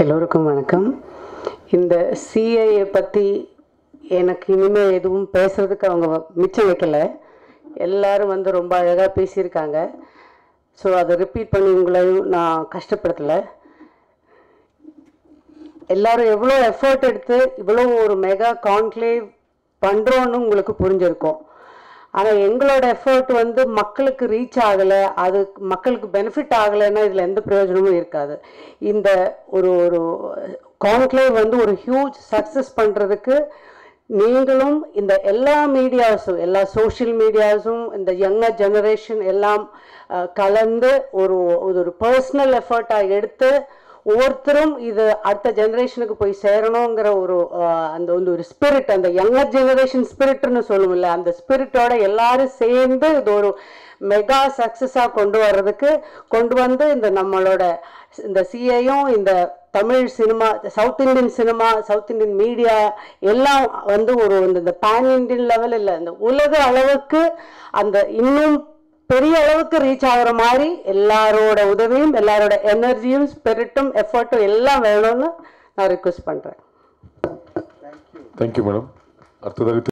எல்லோருக்கும் வணக்கம் இந்த சிஐஏ பற்றி எனக்கு இனிமேல் எதுவும் பேசுறதுக்கு அவங்க மிச்சம் வைக்கல எல்லாரும் வந்து ரொம்ப அழகாக பேசியிருக்காங்க ஸோ அதை ரிப்பீட் பண்ணி உங்களையும் நான் கஷ்டப்படுத்தலை எல்லாரும் எவ்வளோ எஃபர்ட் எடுத்து இவ்வளோ ஒரு மெகா கான்க்ளேவ் பண்ணுறோன்னு உங்களுக்கு புரிஞ்சிருக்கும் ஆனால் எங்களோட எஃபர்ட் வந்து மக்களுக்கு ரீச் ஆகலை அது மக்களுக்கு பெனிஃபிட் ஆகலைன்னா இதில் எந்த பிரயோஜனமும் இருக்காது இந்த ஒரு ஒரு கான்க்ளேவ் வந்து ஒரு ஹியூஜ் சக்ஸஸ் பண்ணுறதுக்கு நீங்களும் இந்த எல்லா மீடியாஸும் எல்லா சோஷியல் மீடியாஸும் இந்த யங்கர் ஜெனரேஷன் எல்லாம் அஹ், கலந்து ஒரு ஒரு பர்சனல் எஃபர்ட்டாக எடுத்து ஒவ்வொருத்தரும் இது அடுத்த ஜெனரேஷனுக்கு போய் சேரணுங்கிற ஒரு அஹ், அந்த வந்து ஒரு ஸ்பிரிட் அந்த யங்கர் ஜெனரேஷன் ஸ்பிரிட்னு சொல்லுவோம்ல அந்த ஸ்பிரிட்டோட எல்லாரும் சேர்ந்து இது ஒரு மெகா சக்ஸஸாக கொண்டு வர்றதுக்கு கொண்டு வந்து இந்த நம்மளோட இந்த சிஐயும் இந்த Tamil cinema south Indian cinema south Indian media எல்லாம் வந்து ஒரு இந்த பேன் இந்தியன் லெவல் இல்லை இந்த உலக அளவுக்கு அந்த இன்னும் பெரிய அளவுக்கு ரீச் ஆகுற மாதிரி எல்லாரோட உதவியும் எல்லாரோட எனர்ஜியும் ஸ்பிரிட்டும் எஃபர்ட்டும் எல்லாம் வேணும்னு நான் ரிக்வெஸ்ட் பண்ணுறேன் தேங்க்யூ மேடம் அடுத்ததாக